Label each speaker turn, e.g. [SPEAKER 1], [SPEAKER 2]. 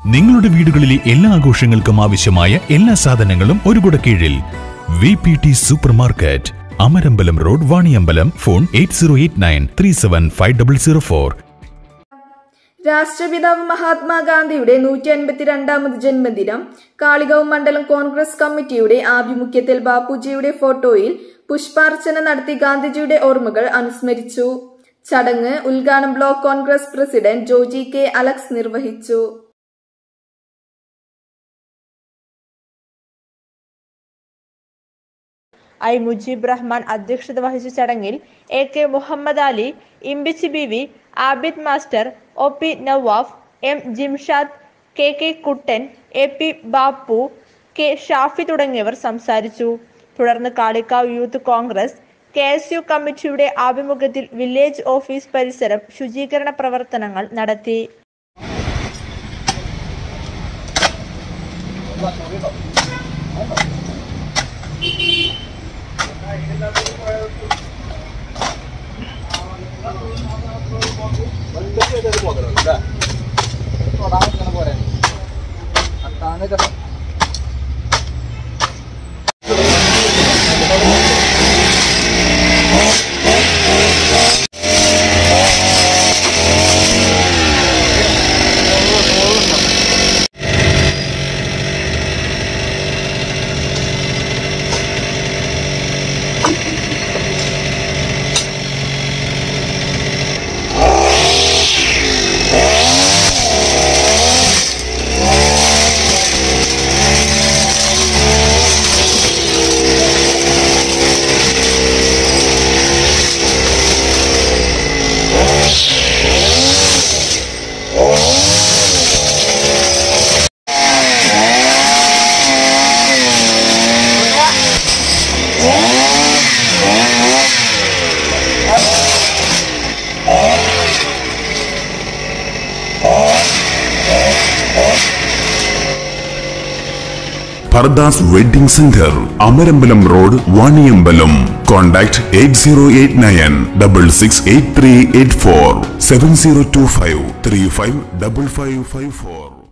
[SPEAKER 1] നിങ്ങളുടെ വീടുകളിലെ എല്ലാ ആഘോഷങ്ങൾക്കും ആവശ്യമായ എല്ലാ സാധനങ്ങളും ഒരു കുട കീഴിൽ V P T super market Amarambalam road Vaniyambalam phone eight zero eight nine three seven five double zero four
[SPEAKER 2] രാഷ്ട്രപിതാവ് മഹാത്മാഗാന്ധിയുടെ നൂറ്റി അൻപത്തിരണ്ടാമത് ജന്മദിനം കാളികാവ് മണ്ഡലം കോൺഗ്രസ് കമ്മിറ്റിയുടെ ആഭിമുഖ്യത്തിൽ ബാപ്പുജിയുടെ ഫോട്ടോയിൽ പുഷ്പാർച്ചന നടത്തി ഗാന്ധിജിയുടെ ഓർമ്മകൾ അനുസ്മരിച്ചു ചടങ്ങ് ഉദ്ഘാടനം block Congress president Joji K Alex നിർവഹിച്ചു
[SPEAKER 3] ഐ മുജീബ് റഹ്മാൻ അധ്യക്ഷത വഹിച്ച ചടങ്ങിൽ A K Muhammad Ali Imbichi B V Abid master O P Nawaf M Jimshad K K Kuttan A P Bappu K Shafi തുടങ്ങിയവർ സംസാരിച്ചു തുടർന്ന് Kalikavu youth Congress K S U കമ്മിറ്റിയുടെ ആഭിമുഖ്യത്തിൽ വില്ലേജ് ഓഫീസ് പരിസരം ശുചീകരണ പ്രവർത്തനങ്ങൾ നടത്തി
[SPEAKER 4] Pardas Wedding Center, Amarambalam Road, Vaniambalam. Contact 8089 668384 7025 355554.